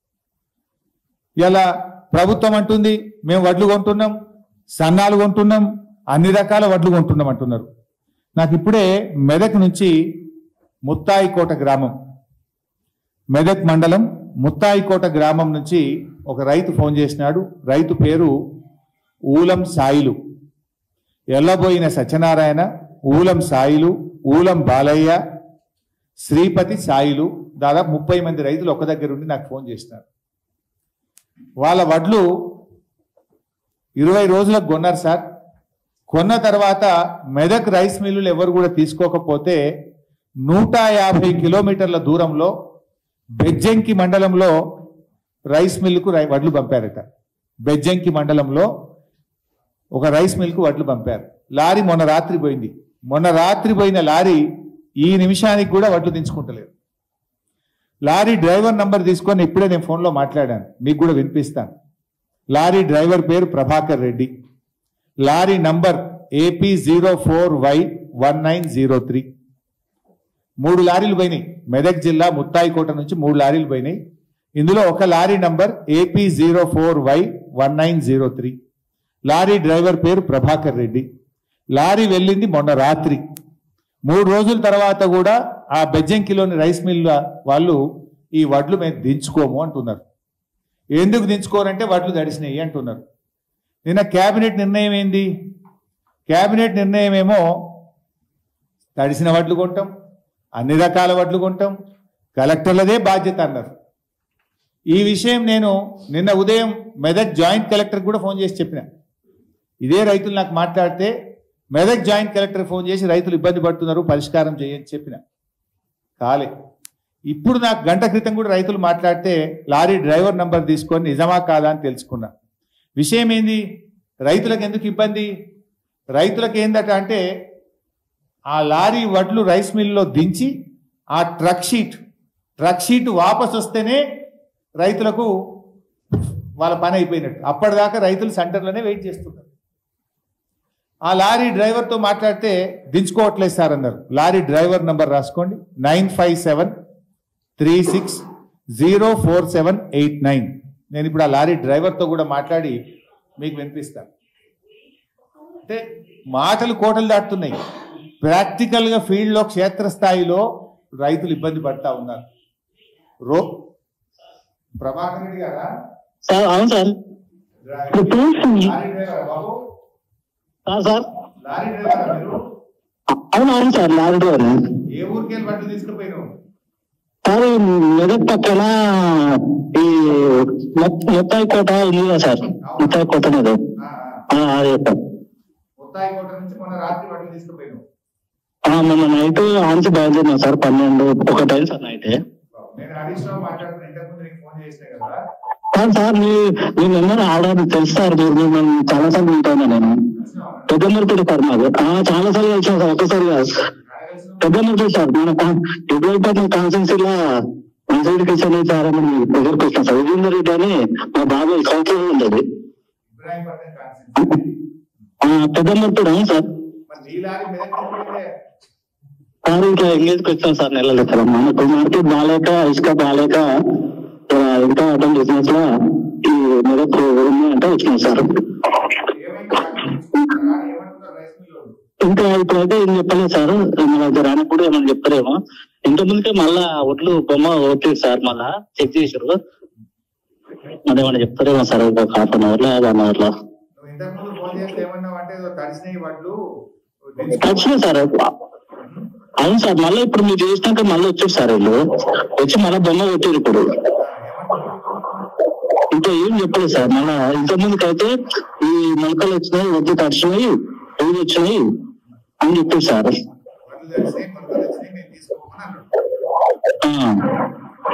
ఇలా ప్రభుత్వం అంటుంది మేము వడ్లు కొంటున్నాం సన్నాలు కొంటున్నాం అన్ని రకాల వడ్లు కొంటున్నాం అంటున్నారు నాకు ఇప్పుడే మెదక్ నుంచి ముత్తాయికోట గ్రామం మెదక్ మండలం ముత్తాయికోట గ్రామం నుంచి ఒక రైతు ఫోన్ చేసినాడు రైతు పేరు ఊలం సాయిలు ఎల్లబోయిన సత్యనారాయణ ఊలం సాయిలు ఊలం బాలయ్య శ్రీపతి సాయిలు దాదాపు ముప్పై మంది రైతులు ఒక దగ్గర ఉండి నాకు ఫోన్ చేసినారు వాళ్ళ వడ్లు ఇరవై రోజులకు కొన్నారు సార్ కొన్న తర్వాత మెదక్ రైస్ మిల్లులు ఎవరు కూడా తీసుకోకపోతే నూట యాభై కిలోమీటర్ల దూరంలో బెజ్జంకి మండలంలో రైస్ మిల్లుకు రై- వడ్లు పంపారట బెజ్జంకి మండలంలో ఒక రైస్ మిల్కు వడ్లు పంపారు లారీ మొన్న రాత్రి పోయింది మొన్న రాత్రి పోయిన లారీ ఈ నిమిషానికి కూడా వడ్లు దించుకుంటలేదు లారీ డ్రైవర్ నంబర్ తీసుకొని ఇప్పుడే నేను ఫోన్లో మాట్లాడాను మీకు కూడా వినిపిస్తాను లారీ డ్రైవర్ పేరు Prabhakar Reddy lorry number AP zero four Y one nine zero three మూడు లారీలు పోయినాయి మెదక్ జిల్లా ముత్తాయికోట నుంచి మూడు లారీలు పోయినాయి ఇందులో ఒక lorry number AP zero four Y one nine zero three lorry driver పేరు ప్రభాకర్ రెడ్డి లారీ వెళ్ళింది మొన్న రాత్రి మూడు రోజుల తర్వాత కూడా ఆ బెజ్జంకిలోని రైస్ మిల్ వాళ్ళు ఈ వడ్లు మేము దించుకోము అంటున్నారు ఎందుకు దించుకోరంటే వడ్లు తడిసినాయి అంటున్నారు నిన్న కేబినెట్ నిర్ణయం ఏంది కేబినెట్ నిర్ణయం ఏమో తడిసిన వడ్లు కొంటాం అన్ని రకాల వడ్లు కొంటాం కలెక్టర్లదే బాధ్యత అన్నారు ఈ విషయం నేను నిన్న ఉదయం మెదక్ జాయింట్ కలెక్టర్ కూడా ఫోన్ చేసి చెప్పిన ఇదే రైతులు నాకు మాట్లాడితే మెదక్ జాయింట్ కలెక్టర్ ఫోన్ చేసి రైతులు ఇబ్బంది పడుతున్నారు పరిష్కారం చేయని చెప్పిన కాలే ఇప్పుడు నాకు గంట క్రితం కూడా రైతులు మాట్లాడితే లారీ డ్రైవర్ నంబర్ తీసుకొని నిజమా కాదా అని తెలుసుకున్నా విషయం ఏంది రైతులకు ఎందుకు ఇబ్బంది రైతులకు ఏందట అంటే ఆ లారీ వడ్లు రైస్ మిల్లో దించి ఆ ట్రక్ షీట్ ట్రక్ షీట్ వాపస్ వస్తేనే రైతులకు వాళ్ళ పని అయిపోయినట్టు అప్పటిదాకా రైతులు సెంటర్లోనే వెయిట్ చేస్తున్నారు ఆ లారీ డ్రైవర్తో మాట్లాడితే దించుకోవట్లేదు సార్ అన్నారు లారీ డ్రైవర్ నంబర్ రాసుకోండి nine five seven three six zero four seven eight nine నేను ఇప్పుడు ఆ లారీ డ్రైవర్తో కూడా మాట్లాడి మీకు వినిపిస్తాను అంటే మాటలు కోటలు దాటుతున్నాయి ప్రాక్టికల్గా ఫీల్డ్లో క్షేత్రస్థాయిలో రైతులు ఇబ్బంది పడతా ఉన్నారు రో ప్రభాకర్ రెడ్డి గారా సార్ అవును సార్ లారీ డ్రైవరా బాబు ఆ, సార్ లారీ డ్రైవరా మీరు అవును అవును సార్ లారీ డ్రైవర్ ఏ ఊరికి వెళ్ళి బట్టలు తీసుకుపోయినావు సార్ ఈ మెదక్ పక్కన ఈ మొ- మొత్తాయి కోట ఉంది కదా సార్ మొత్తాయి కోట మీద ఆ, ఆ. ఆ, అదే సార్ ముత్తాయి కోట నుంచి మొన్న రాత్రి బట్టలు తీసుకుపోయినావు ఆ, మొన్న నైట్ ఆన్సి బయలుదేరినా సార్ పన్నెండు ఒకటైంది సార్ నైట్ నేను హరీష్ రావు మాట్లాడుతున్నా ఇంతకుముందు నీకు ఫోన్ చేసిన కదా సార్ సార్ మీ మీ నెంబర్ ఆర్డర్ తెలుసు సార్ మీరు మిమ్మల్ని చాలా సార్లు వింటాను నేను పెద్దమూర్తి సార్ మాది ఆ, చాలా సార్లు వచ్చాను సార్ ఒకసారి కాదు పెద్దమూర్తి సార్ మన ఎప్పుడైతే కాన్సెన్సీలో మంచిరెడ్డి కిషన్ సార్ అని మీ దగ్గరికి వచ్చిన సార్ విజేందర్ రెడ్డి అని మా బాబాయ్ కౌన్సిలర్ ఉండేది ఇబ్రాహీంపట్నం కాన్సెన్సీ ఆ, పెద్దమూర్తి అవును సార్ మరి నీ లారీ మెదక్ వెళ్ళిపోయిందే. సార్ ఇంకా ఎంగేజ్కి వచ్చాం సార్ నెలలు సార్ మనకు మార్కెట్ బాగాలేక ఇసుక బాగాలేక ఆ, ఇంకా అటెండ్ బిజినెస్ లో ఈ మెదక్ ఉంది అంటే వచ్చినాం సార్ ఏమైంది తీసుకుంటారా? ఏమంటున్నారు రైస్ మిల్ వాళ్ళు? ఇంకా ఇప్పుడైతే ఏం చెప్పలేదు సార్ మన దగ్గర ఆయనకు కూడా ఏమని చెప్తారేమో ఇంత ముందుకే మళ్ళా ఒట్లు బొమ్మ ఓట్లేదు సార్ మళ్ళా చెక్ చేసారు అదేమన్నా చెప్తారేమో సార్ ఒక హాఫ్ అన్ అవర్ లో వన్ అవర్ లో నువ్వు ఇంతకుముందు ఫోన్ చేస్తే ఏమన్నావు అంటే ఏదో తడిసినాయి వడ్లు వచ్చినాయి సార్ అవును సార్ మళ్ళీ ఇప్పుడు మీరు చేసినాక మళ్ళీ వచ్చారు సార్ వీళ్ళు వచ్చి మళ్ళీ బొమ్మ కొట్టారు ఇప్పుడు ఇంకా ఏం చెప్పలేదు సార్ మళ్ళా ఇంత ముందుకైతే ఈ మొలకలు వచ్చినాయి వద్దు తడిచినాయి ఏది వచ్చినాయి అని చెప్పారు సార్ వడ్లు తడిసినాయి మొలకలు వచ్చినాయి మేము తీసుకోమని అన్నాడు ఆ.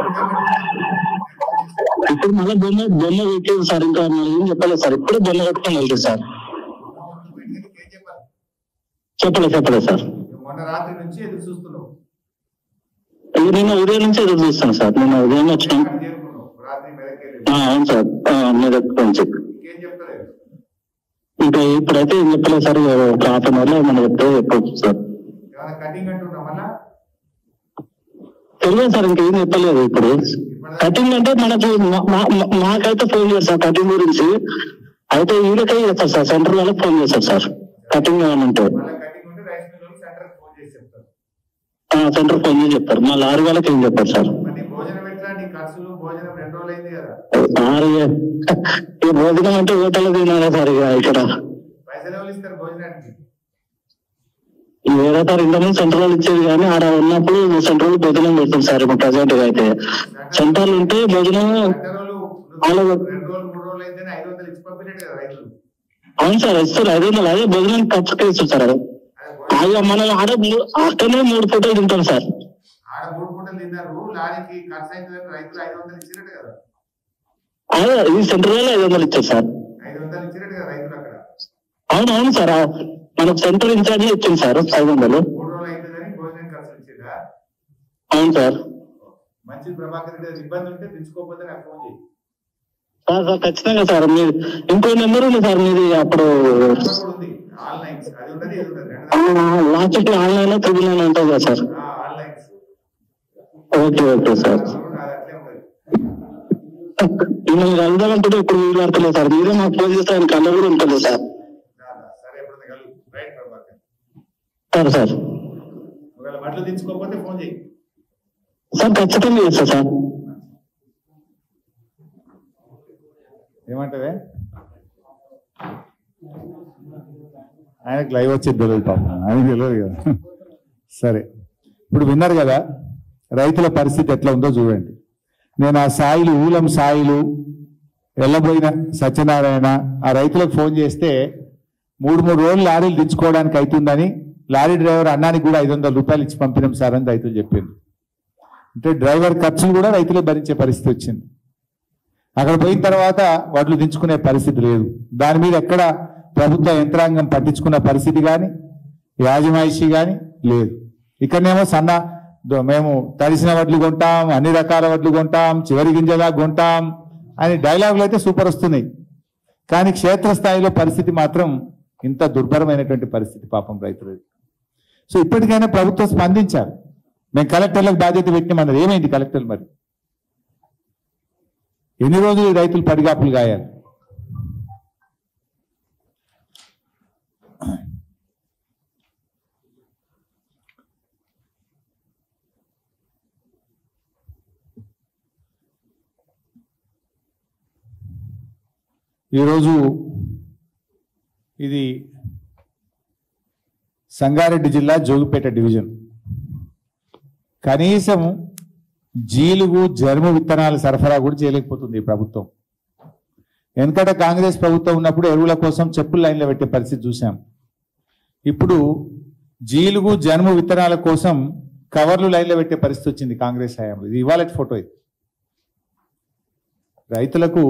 ఇప్పుడు మళ్ళీ బొమ్మ బొమ్మ పెట్టేది సార్ ఇంకా మళ్ళీ ఏం చెప్పలేదు సార్ ఇప్పుడే బొమ్మ కట్టుకొని వెళ్తుంది సార్ ఏం చెప్పాలి చెప్పలేదు చెప్పలేదు సార్ మొన్న రాత్రి నుంచి ఎదురు చూస్తున్నావు ఇది నిన్న ఉదయం నుంచి ఎదురు చూస్తాను సార్ నిన్న ఉదయం వచ్చినాం అక్కడ చేరుకున్నావు రాత్రి మెదక్ వెళ్ళి ఆ, అవును సార్ ఆ, మీ దగ్గర నుంచి ఇంకేం చెప్తలేదు ఇంకా ఇప్పుడైతే ఏం చెప్పలేదు సార్ ఇక ఒక హాఫ్ అన్ అవర్ లో ఏమన్నా చెప్తే చెప్పవచ్చు సార్ ఏమైనా కటింగ్ అంటున్నా మళ్ళా తెలియదు సార్ ఇంకేం చెప్పలేదు ఇప్పుడు కటింగ్ అంటే మనకి మా- మా- మా- మాకైతే ఫోన్ చేస్తారు కటింగ్ గురించి అయితే వీళ్ళకే చేస్తారు సార్ సెంటర్ వాళ్ళకి ఫోన్ చేస్తారు సార్ కటింగ్ ఏమైనా ఉంటే మళ్ళీ కటింగ్ ఉంటే రైస్ మిల్ వాళ్ళు సెంటర్ ఫోన్ చేసి చెప్తారు సెంటర్ ఫోన్ చేసి చెప్తారు మా లారీ వాళ్ళకి ఏం చెప్పారు సార్ మరి నీ భోజనం ఎట్లా నీ ఖర్చులు భోజనం రెండు రోజులు అయింది కదా సార్ ఇక ఈ భోజనం అంటే హోటల్ తినాలి సార్ ఇక ఇక్కడ పైసలు ఎవరు ఇస్తారు భోజనానికి ఈ వేరే సార్ ఇంతకుముందు సెంటర్ వాళ్ళు ఇచ్చేది కానీ ఆడ ఉన్నప్పుడు సెంటర్ వాళ్ళు భోజనం పెడుతుంది సార్ ఇప్పుడు ప్రజెంట్ గా అయితే సెంటర్ ఉంటే భోజనం సెంటర్ వాళ్ళు అలాగే. రెండు రోజులు మూడు రోజులు అయితేనే ఐదు వందలు ఇచ్చి పంపినట్టు కదా రైతులు అవును సార్ ఇస్తారు ఐదు వందలు అదే భోజనం ఖర్చుకే ఇస్తారు సార్ అదే భోజనం అయ్యా మనం ఆడ మూ- అక్కడనే మూడు ఫోటోలు తింటాం సార్ ఆడ మూడు పూటలు తిన్నారు లారీకి ఖర్చు అవుతుందని రైతులు ఐదు వందలు ఇచ్చినట్టు కదా అదే ఈ సెంట్రల్ ఐదు వందలు ఇచ్చారు సార్ ఐదు వందలు ఇచ్చినట్టు కదా రైతులు అక్కడ అవును అవును సార్ ఆ, మనకు సెంట్రల్ ఇన్ఛార్జ్ ఇచ్చింది సార్ ఐదు వందలు మూడు రోజులు అవుతుందని భోజనం ఖర్చులు ఇచ్చిందా అవును సార్ మంచి ప్రభాకర్ రెడ్డి గారు ఇబ్బంది ఉంటే తెచ్చుకోకపోతే నాకు ఫోన్ చేయి సార్ సార్ ఖచ్చితంగా సార్ మీరు ఇంకో నెంబర్ ఉంది సార్ మీది అప్పుడు నెంబర్ కూడా ఉంది ఆన్లైన్ అది ఉన్నది ఇది ఉన్నది రెండు లాస్ట్ ఆన్లైన్ త్రిబుల్ నైన్ ఉంటుంది కదా sir online okay okay sir నాది అట్లే ఉన్నది మిమ్మల్ని కలుద్దామంటే ఇప్పుడు వీలు పడతలేదు సార్ మీరే మాకు ఫోన్ చేస్తే ఆయన కళ్ళ కూడా ఉంటుంది సార్ రాదా? సరే ఎప్పుడు కలు రైట్ ప్రభాకర్ సార్ సార్ ఒకవేళ బట్టలు తెచ్చుకోకపోతే ఫోన్ చేయి సార్ ఖచ్చితంగా చేస్తా సార్ ఏమంటవే ఆయనకు లైవ్ వచ్చేది తెలియదు పాపం ఆయనకు తెలియదు కదా సరే ఇప్పుడు విన్నారు కదా రైతుల పరిస్థితి ఎట్లా ఉందో చూడండి నేను ఆ సాయిలు ఊలం సాయిలు వెళ్ళబోయిన సత్యనారాయణ ఆ రైతులకు ఫోన్ చేస్తే మూడు మూడు రోజులు లారీలు దించుకోవడానికి అవుతుందని లారీ డ్రైవర్ అన్నానికి కూడా ఐదు వందల రూపాయలు ఇచ్చి పంపినాం సార్ అని రైతులు చెప్పింది అంటే డ్రైవర్ ఖర్చులు కూడా రైతులే భరించే పరిస్థితి వచ్చింది అక్కడ పోయిన తర్వాత వడ్లు దించుకునే పరిస్థితి లేదు దాని మీద ఎక్కడ ప్రభుత్వ యంత్రాంగం పట్టించుకున్న పరిస్థితి కానీ యాజమాయిషి కానీ లేదు ఇక్కడనేమో సన్న దో- మేము తడిసిన వడ్లు కొంటాం అన్ని రకాల వడ్లు కొంటాం చివరి గింజగా కొంటాం అని డైలాగులు అయితే సూపర్ వస్తున్నాయి కానీ క్షేత్రస్థాయిలో పరిస్థితి మాత్రం ఇంత దుర్భరమైనటువంటి పరిస్థితి పాపం రైతులది సో ఇప్పటికైనా ప్రభుత్వం స్పందించాలి మేము కలెక్టర్లకు బాధ్యత పెట్టినామన్నది ఏమైంది కలెక్టర్ మరి ఎన్ని రోజులు ఈ రైతులు పడిగాపులు గాయాలి ఈరోజు ఇది సంగారెడ్డి జిల్లా జోగిపేట డివిజన్ కనీసం జీలుగు జరుము విత్తనాల సరఫరా కూడా చేయలేకపోతుంది ఈ ప్రభుత్వం వెనకట కాంగ్రెస్ ప్రభుత్వం ఉన్నప్పుడు ఎరువుల కోసం చెప్పులు లైన్లో పెట్టే పరిస్థితి చూసాం ఇప్పుడు జీలుగు జనుము విత్తనాల కోసం కవర్లు లైన్లో పెట్టే పరిస్థితి వచ్చింది కాంగ్రెస్ హయాంలో ఇది ఇవాళ ఫోటో ఇది రైతులకు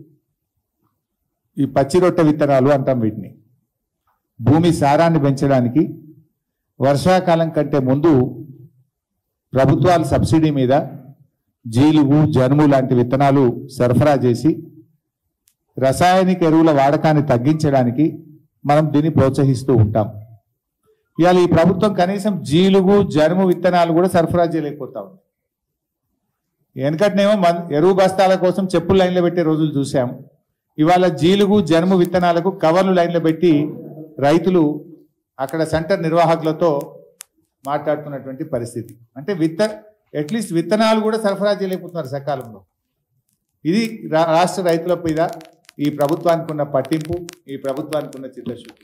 ఈ పచ్చి రొట్టె విత్తనాలు అంటాం వీటిని భూమి సారాన్ని పెంచడానికి వర్షాకాలం కంటే ముందు ప్రభుత్వాలు సబ్సిడీ మీద జీలుగు జనుము లాంటి విత్తనాలు సరఫరా చేసి రసాయనిక ఎరువుల వాడకాన్ని తగ్గించడానికి మనం దీన్ని ప్రోత్సహిస్తూ ఉంటాం ఇవాళ ఈ ప్రభుత్వం కనీసం జీలుగు జనుము విత్తనాలు కూడా సరఫరా చేయలేకపోతా ఉంది వెనకటినేమో మన- ఎరువు బస్తాల కోసం చెప్పులు లైన్లో పెట్టే రోజులు చూసాం ఇవాళ జీలుగు జనుము విత్తనాలకు కవర్లు లైన్లో పెట్టి రైతులు అక్కడ సెంటర్ నిర్వాహకులతో మాట్లాడుతున్నటువంటి పరిస్థితి అంటే విత్త అట్లీస్ట్ విత్తనాలు కూడా సరఫరా చేయలేకపోతున్నారు సకాలంలో ఇది రా- రాష్ట్ర రైతుల మీద ఈ ప్రభుత్వానికి ఉన్న పట్టింపు ఈ ప్రభుత్వానికి ఉన్న చిత్తశుద్ధి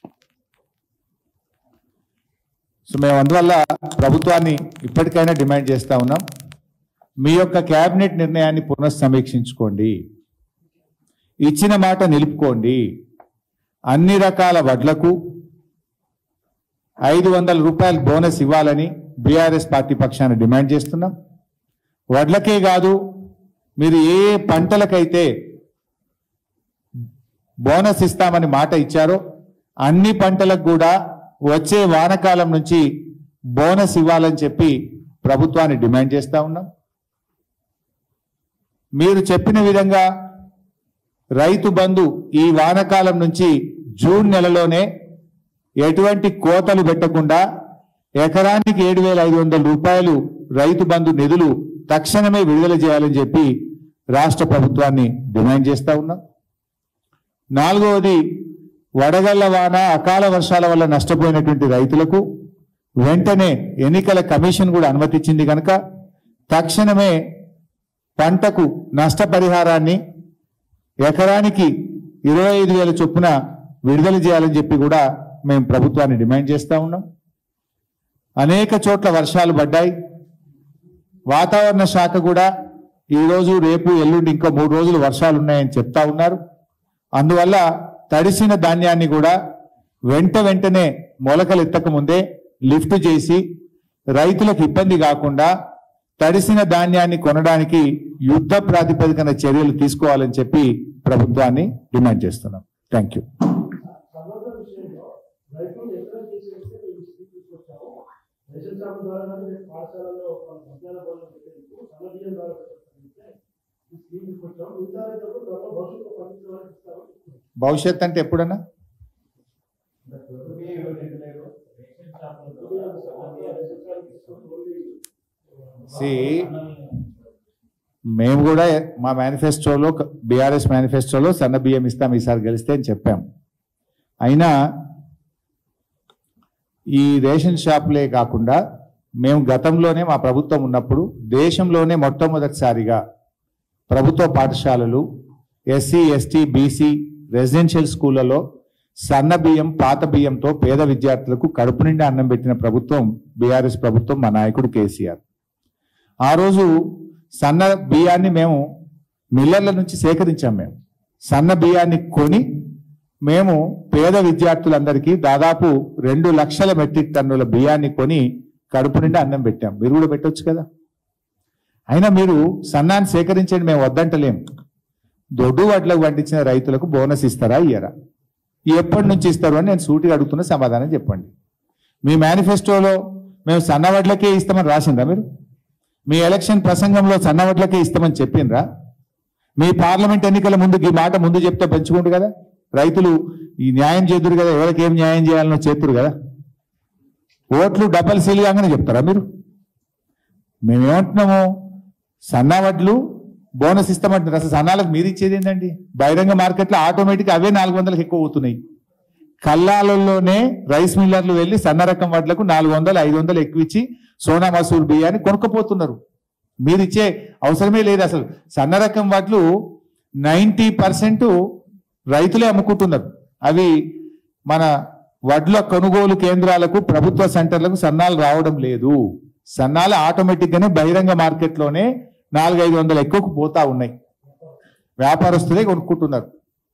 సో మేము అందువల్ల ప్రభుత్వాన్ని ఇప్పటికైనా డిమాండ్ చేస్తా ఉన్నాం మీ యొక్క కేబినెట్ నిర్ణయాన్ని పునఃసమీక్షించుకోండి ఇచ్చిన మాట నిలుపుకోండి అన్ని రకాల వడ్లకు ఐదు వందల రూపాయల బోనస్ ఇవ్వాలని బీఆర్ఎస్ పార్టీ పక్షాన డిమాండ్ చేస్తున్నాం వడ్లకే కాదు మీరు ఏ ఏ పంటలకైతే బోనస్ ఇస్తామని మాట ఇచ్చారో అన్ని పంటలకు కూడా వచ్చే వానకాలం నుంచి బోనస్ ఇవ్వాలని చెప్పి ప్రభుత్వాన్ని డిమాండ్ చేస్తా ఉన్నాం మీరు చెప్పిన విధంగా రైతు బంధు ఈ వానకాలం నుంచి జూన్ నెలలోనే ఎటువంటి కోతలు పెట్టకుండా ఎకరానికి ఏడు వేల ఐదు వందల రూపాయలు రైతు బంధు నిధులు తక్షణమే విడుదల చేయాలని చెప్పి రాష్ట్ర ప్రభుత్వాన్ని డిమాండ్ చేస్తా ఉన్నాం నాలుగవది వడగళ్ల వాన అకాల వర్షాల వల్ల నష్టపోయినటువంటి రైతులకు వెంటనే ఎన్నికల కమిషన్ కూడా అనుమతించింది కనుక తక్షణమే పంటకు నష్టపరిహారాన్ని ఎకరానికి ఇరవై ఐదు వేల చొప్పున విడుదల చేయాలని చెప్పి కూడా మేము ప్రభుత్వాన్ని డిమాండ్ చేస్తా ఉన్నాం అనేక చోట్ల వర్షాలు పడ్డాయి వాతావరణ శాఖ కూడా ఈరోజు రేపు ఎల్లుండి ఇంకో మూడు రోజులు వర్షాలు ఉన్నాయని చెప్తా ఉన్నారు అందువల్ల తడిసిన ధాన్యాన్ని కూడా వెంట వెంటనే మొలకలు ఎత్తక ముందే లిఫ్ట్ చేసి రైతులకు ఇబ్బంది కాకుండా తడిసిన ధాన్యాన్ని కొనడానికి యుద్ధ ప్రాతిపదికన చర్యలు తీసుకోవాలని చెప్పి ప్రభుత్వాన్ని డిమాండ్ చేస్తున్నాం థ్యాంక్ యూ సమగ్ర విషయంలో రైతులు ఎక్కడ చేసేస్తే మేము స్థితి తీసుకొచ్చాము రేషన్ షాప్ ద్వారా రేపు పాఠశాలలో వాళ్ళ మధ్యాహ్న భోజనం పెట్టేందుకు సన్నబియ్యం ద్వారా పెట్టేందుకు ఈ స్కీమ్ తీసుకొచ్చాము మిగతా రైతులకు త్వరలో భవిష్యత్తు పండించడానికి ఇస్తారు భవిష్యత్ అంటే ఎప్పుడన్నా సి మేము కూడా మా మేనిఫెస్టోలో బీఆర్ఎస్ మేనిఫెస్టోలో సన్న బియ్యం ఇస్తాం ఈసారి గెలిస్తే అని చెప్పాం అయినా ఈ రేషన్ షాపులే కాకుండా మేము గతంలోనే మా ప్రభుత్వం ఉన్నప్పుడు దేశంలోనే మొట్టమొదటిసారిగా ప్రభుత్వ పాఠశాలలు ఎస్సీ ఎస్టీ బీసీ రెసిడెన్షియల్ స్కూళ్లలో సన్న బియ్యం పాత బియ్యంతో పేద విద్యార్థులకు కడుపు నిండా అన్నం పెట్టిన ప్రభుత్వం బీఆర్ఎస్ ప్రభుత్వం మా నాయకుడు కేసీఆర్ ఆ రోజు సన్న బియ్యాన్ని మేము మిల్లర్ల నుంచి సేకరించాం మేము సన్న బియ్యాన్ని కొని మేము పేద విద్యార్థులందరికీ దాదాపు రెండు లక్షల మెట్రిక్ టన్నుల బియ్యాన్ని కొని కడుపు నిండా అన్నం పెట్టాం మీరు కూడా పెట్టొచ్చు కదా అయినా మీరు సన్నాన్ని సేకరించండి మేము వద్దంటలేం దొడ్డు వడ్లకు పండించిన రైతులకు బోనస్ ఇస్తారా ఇయ్యరా ఎప్పటి నుంచి ఇస్తారు అని నేను సూటిగా అడుగుతున్న సమాధానం చెప్పండి మీ మేనిఫెస్టోలో మేము సన్న వడ్లకే ఇస్తామని రాసిందా మీరు మీ ఎలక్షన్ ప్రసంగంలో సన్న వడ్లకే ఇస్తామని చెప్పిండ్రా మీ పార్లమెంట్ ఎన్నికల ముందు ఈ మాట ముందు చెప్తే పంచుకోండి కదా రైతులు ఈ న్యాయం చేతురు కదా ఎవరికి ఏం న్యాయం చేయాలనో చేతురు కదా ఓట్లు డబల్ సీల్ కాగానే చెప్తారా మీరు మేమేమంటున్నాము సన్నా వడ్లు బోనస్ ఇస్తామంటున్నారు అసలు సన్నాలకు మీరు ఇచ్చేది ఏంటండి బహిరంగ మార్కెట్లో ఆటోమేటిక్ అవే నాలుగు వందలకు ఎక్కువ అవుతున్నాయి కల్లాలలోనే రైస్ మిల్లర్లు వెళ్ళి సన్న రకం వడ్లకు నాలుగు వందలు ఐదు వందలు ఎక్కువ ఇచ్చి సోనా మసూర్ బియ్యాన్ని కొనుక్కపోతున్నారు మీరు ఇచ్చే అవసరమే లేదు అసలు సన్న రకం వడ్లు నైంటీ పర్సెంట్ రైతులే అమ్ముకుంటున్నారు అవి మన వడ్ల కొనుగోలు కేంద్రాలకు ప్రభుత్వ సెంటర్లకు సన్నాలు రావడం లేదు సన్నాలు ఆటోమేటిక్ గానే బహిరంగ మార్కెట్లోనే నాలుగైదు వందలు ఎక్కువకు పోతా ఉన్నాయి వ్యాపారస్తులే కొనుక్కుంటున్నారు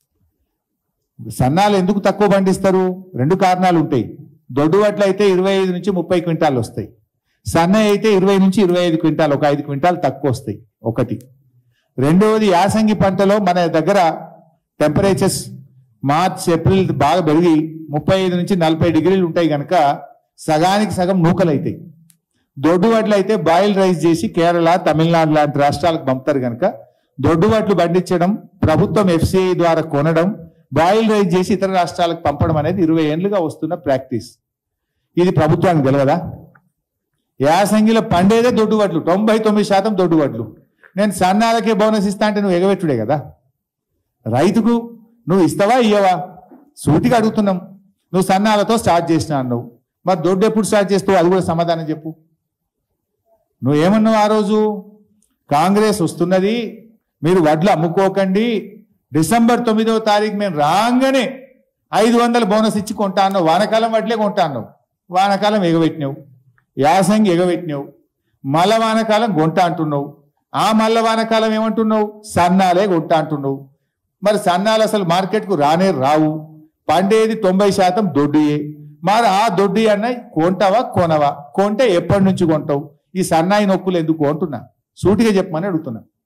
సన్నాలు ఎందుకు తక్కువ పండిస్తారు రెండు కారణాలు ఉంటాయి దొడ్డు వడ్లు అయితే ఇరవై ఐదు నుంచి ముప్పై క్వింటాలు వస్తాయి సన్న అయితే ఇరవై నుంచి ఇరవై ఐదు క్వింటాలు ఒక ఐదు క్వింటాలు తక్కువ వస్తాయి ఒకటి రెండవది యాసంగి పంటలో మన దగ్గర టెంపరేచర్స్ మార్చ్ ఏప్రిల్ బాగా పెరిగి ముప్పై ఐదు నుంచి నలభై డిగ్రీలు ఉంటాయి కనుక సగానికి సగం నూకలు అవుతాయి దొడ్డు వడ్లు అయితే బాయిల్ రైస్ చేసి కేరళ తమిళనాడు లాంటి రాష్ట్రాలకు పంపుతారు కనుక దొడ్డు వడ్లు పండించడం ప్రభుత్వం ఎఫ్సిఐ ద్వారా కొనడం బాయిల్ రైస్ చేసి ఇతర రాష్ట్రాలకు పంపడం అనేది ఇరవై ఏళ్ళుగా వస్తున్న ప్రాక్టీస్ ఇది ప్రభుత్వానికి తెలియదా యాసంగిలో పండేదే దొడ్డు వడ్లు తొంభై తొమ్మిది శాతం దొడ్డు వడ్లు నేను సన్నాలకే బోనస్ ఇస్తా అంటే నువ్వు ఎగబెట్టుడే కదా రైతుకు నువ్వు ఇస్తావా ఇయ్యవా సూటిగా అడుగుతున్నాం నువ్వు సన్నాలతో స్టార్ట్ చేసినా అన్నావు మరి దొడ్డు ఎప్పుడు స్టార్ట్ చేస్తావు అది కూడా సమాధానం చెప్పు నువ్వు ఏమన్నావు ఆ రోజు కాంగ్రెస్ వస్తున్నది మీరు వడ్లు అమ్ముకోకండి డిసెంబర్ తొమ్మిదవ తారీఖు మేము రాగానే ఐదు వందల బోనస్ ఇచ్చి కొంటా అన్నావు వానకాలం వడ్లే కొంటా అన్నావు వానకాలం ఎగబెట్టినావు యాసంగి ఎగబెట్టినావు మల్ల వానకాలం గొంట అంటున్నావు ఆ మల్ల వానకాలం ఏమంటున్నావు సన్నాలే గొంట అంటున్నావు మరి సన్నాలు అసలు మార్కెట్కు రానే రావు పండేది తొంభై శాతం దొడ్డియే మరి ఆ దొడ్డి అన్న కొంటావా కొనవా కొంటే ఎప్పటి నుంచి కొంటావు ఈ సన్నాయి నొక్కులు ఎందుకు కొంటున్నా సూటిగా చెప్పమని అడుగుతున్నా